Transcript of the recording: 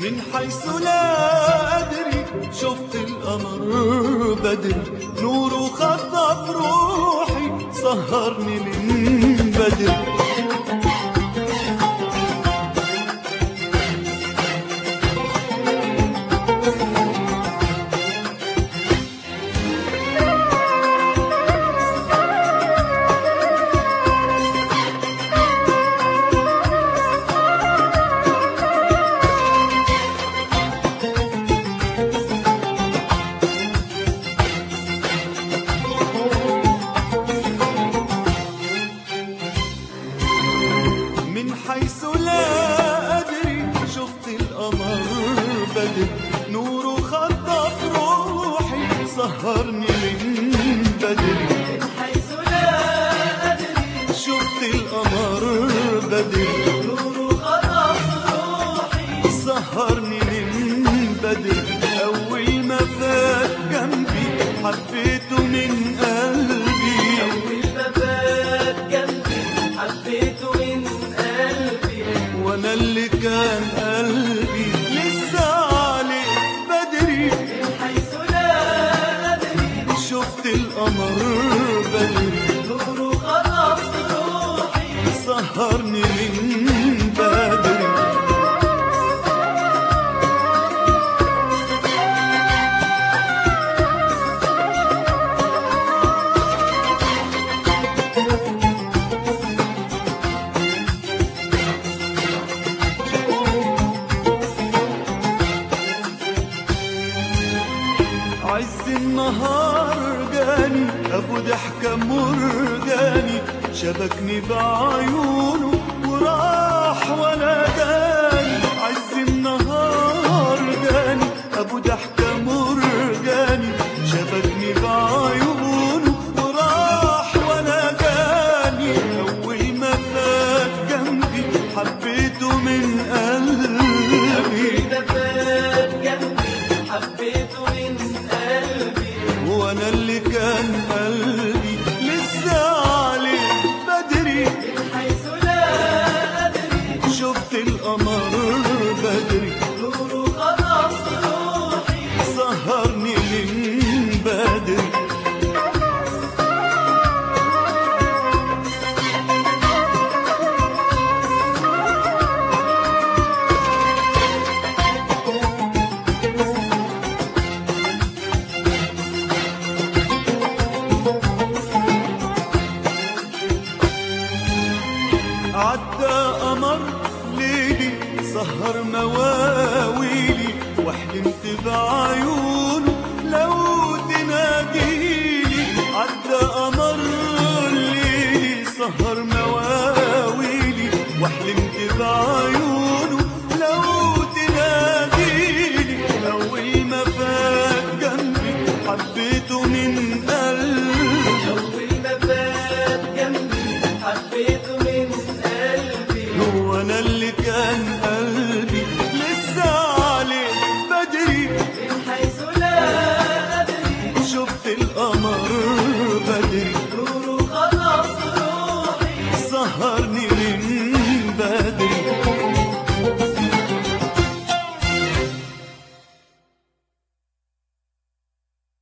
من حيث لا أدري شفت القمر بدري نوره خطف روحي سهرني من بدري من حيث لا أدري شفت القمر بدر نوره خطف روحي سهرني من بدري حيث لا أدري شفت القمر بدر نور خطف روحي سهرني من بدري أول ما فات جنبي حبيته من قلبي والبابات جنبي حبيته من قلبي وانا اللي كان قلبي لسه عليه بدري حيث لا أدري شفت القمر بدري نور خطف روحي سهرني من بدري عز النهار جاني ابو ضحكه مرجاني شبكني بعيونه وراح ولا جاني عز النهار جاني ابو ضحكه مرجاني شبكني بعيونه وراح ولا جاني اول ما فات جنبي حبيته من قلبي والبابات جنبي حبيته من قلبي وانا اللي كان قلبي لسه عليه بدري حيث لا أدري شفت القمر بدري نور خطف روحي سهرني من بدري عدى قمر ليلي سهر مواويلي وحلمت بعيونه لو تناديلي عدى قمر